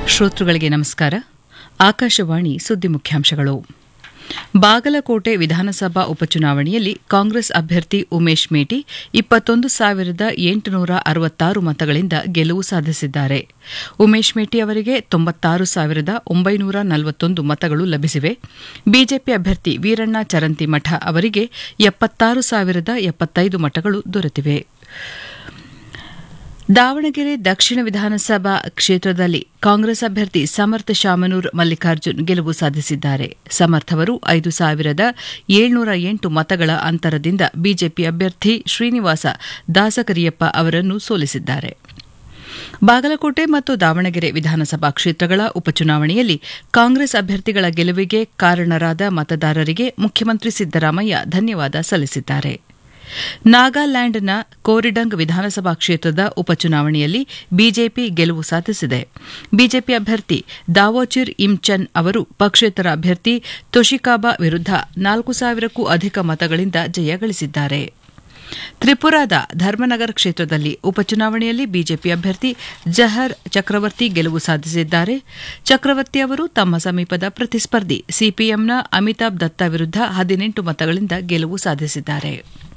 ಶ್ರೋತೃಗಳಿಗೆ ನಮಸ್ಕಾರ ಆಕಾಶವಾಣಿ ಸುದ್ದಿ ಮುಖ್ಯಾಂಶಗಳು ಬಾಗಲಕೋಟೆ ವಿಧಾನಸಭಾ ಉಪಚುನಾವಣೆಯಲ್ಲಿ ಕಾಂಗ್ರೆಸ್ ಅಭ್ಯರ್ಥಿ ಉಮೇಶ್ ಮೇಟಿ ಇಪ್ಪತ್ತೊಂದು ಸಾವಿರದ ಎಂಟುನೂರ ಅರವತ್ತಾರು ಮತಗಳಿಂದ ಗೆಲುವು ಸಾಧಿಸಿದ್ದಾರೆ ಉಮೇಶ್ ಮೇಟಿ ಅವರಿಗೆ ತೊಂಬತ್ತಾರು ಸಾವಿರದ ಒಂಬೈನೂರ ನಲವತ್ತೊಂದು ಮತಗಳು ಲಭಿಸಿವೆ ಬಿಜೆಪಿ ಅಭ್ಯರ್ಥಿ ವೀರಣ್ಣ ಚರಂತಿಮಠ ಅವರಿಗೆ ಎಪ್ಪತ್ತಾರು ಸಾವಿರದ ಎಪ್ಪತ್ತೈದು ಮತಗಳು ದೊರೆತಿವೆ ದಾವಣಗೆರೆ ದಕ್ಷಿಣ ವಿಧಾನಸಭಾ ಕ್ಷೇತ್ರದಲ್ಲಿ ಕಾಂಗ್ರೆಸ್ ಅಭ್ಯರ್ಥಿ ಸಮರ್ಥ ಶಾಮನೂರ್ ಮಲ್ಲಿಕಾರ್ಜುನ್ ಗೆಲುವು ಸಾಧಿಸಿದ್ದಾರೆ ಸಮರ್ಥ್ ಅವರು ಐದು ಸಾವಿರದ ಏಳ್ನೂರ ಎಂಟು ಮತಗಳ ಅಂತರದಿಂದ ಬಿಜೆಪಿ ಅಭ್ಯರ್ಥಿ ಶ್ರೀನಿವಾಸ ದಾಸಕರಿಯಪ್ಪ ಅವರನ್ನು ಸೋಲಿಸಿದ್ದಾರೆ ಬಾಗಲಕೋಟೆ ಮತ್ತು ದಾವಣಗೆರೆ ವಿಧಾನಸಭಾ ಕ್ಷೇತ್ರಗಳ ಉಪಚುನಾವಣೆಯಲ್ಲಿ ಕಾಂಗ್ರೆಸ್ ಅಭ್ಯರ್ಥಿಗಳ ಗೆಲುವಿಗೆ ಕಾರಣರಾದ ಮತದಾರರಿಗೆ ಮುಖ್ಯಮಂತ್ರಿ ಸಿದ್ದರಾಮಯ್ಯ ಧನ್ಯವಾದ ಸಲ್ಲಿಸಿದ್ದಾರೆ ನಾಗಾಲ್ಯಾಂಡ್ನ ಕೋರಿಡಂಗ್ ವಿಧಾನಸಭಾ ಕ್ಷೇತ್ರದ ಉಪಚುನಾವಣೆಯಲ್ಲಿ ಬಿಜೆಪಿ ಗೆಲುವು ಸಾಧಿಸಿದೆ ಬಿಜೆಪಿ ಅಭ್ಯರ್ಥಿ ದಾವೋಚಿರ್ ಇಮ್ಚನ್ ಅವರು ಪಕ್ಷೇತರ ಅಭ್ಯರ್ಥಿ ತೊಶಿಕಾಬಾ ವಿರುದ್ಧ ನಾಲ್ಕು ಸಾವಿರಕ್ಕೂ ಅಧಿಕ ಮತಗಳಿಂದ ಜಯ ಗಳಿಸಿದ್ದಾರೆ ತ್ರಿಪುರಾದ ಧರ್ಮನಗರ್ ಕ್ಷೇತ್ರದಲ್ಲಿ ಉಪಚುನಾವಣೆಯಲ್ಲಿ ಬಿಜೆಪಿ ಅಭ್ಯರ್ಥಿ ಜಹರ್ ಚಕ್ರವರ್ತಿ ಗೆಲುವು ಸಾಧಿಸಿದ್ದಾರೆ ಚಕ್ರವರ್ತಿ ಅವರು ತಮ್ಮ ಸಮೀಪದ ಪ್ರತಿಸ್ಪರ್ಧಿ ಸಿಪಿಎಂನ ಅಮಿತಾಬ್ ದತ್ತಾ ವಿರುದ್ಧ ಹದಿನೆಂಟು ಮತಗಳಿಂದ ಗೆಲುವು ಸಾಧಿಸಿದ್ದಾರೆ